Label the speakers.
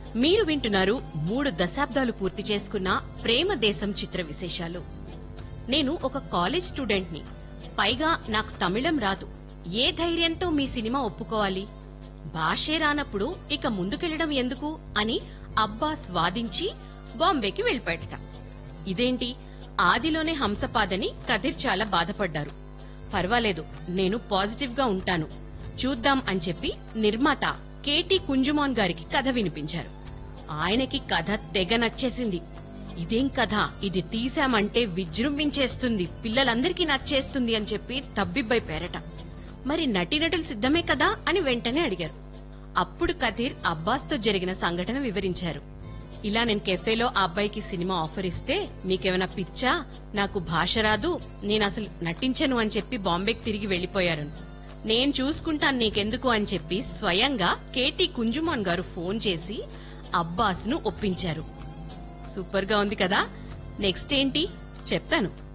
Speaker 1: మీరు వింటున్నారు మూడు దశాబ్దాలు పూర్తి చేసుకున్న ప్రేమ దేశం చిత్ర విశేషాలు నేను ఒక కాలేజ్ స్టూడెంట్ని పైగా నాకు తమిళం రాదు ఏ ధైర్యంతో మీ సినిమా ఒప్పుకోవాలి భాషే రానప్పుడు ఇక ముందుకెళ్లడం ఎందుకు అని అబ్బాస్ వాదించి బాంబేకి వెళ్ళిపోయాడట ఇదేంటి ఆదిలోనే హంసపాదని కదిర్ చాలా బాధపడ్డారు పర్వాలేదు నేను పాజిటివ్ గా ఉంటాను చూద్దాం అని చెప్పి నిర్మాత కేటీ కుంజుమాన్ గారికి కథ వినిపించారు ఆయనకి కథ తెగ నచ్చేసింది ఇదేం కథ ఇది తీశామంటే విజృంభించేస్తుంది పిల్లలందరికీ నచ్చేస్తుంది అని చెప్పి తబ్బిబ్బైపోయారట మరి నటీనటులు సిద్ధమే కదా అని వెంటనే అడిగారు అప్పుడు కథీర్ అబ్బాస్తో జరిగిన సంఘటన వివరించారు ఇలా నేను కెఫేలో ఆ అబ్బాయికి సినిమా ఆఫర్ ఇస్తే నీకేమైనా పిచ్చా నాకు భాష రాదు నేను అసలు నటించను అని చెప్పి బాంబేకి తిరిగి వెళ్లిపోయారు నేను చూసుకుంటాను నీకెందుకు అని చెప్పి స్వయంగా కేటీ కుంజుమాన్ గారు ఫోన్ చేసి అబ్బాస్ ను ఒప్పించారు సూపర్ గా ఉంది కదా నెక్స్ట్ ఏంటి చెప్తాను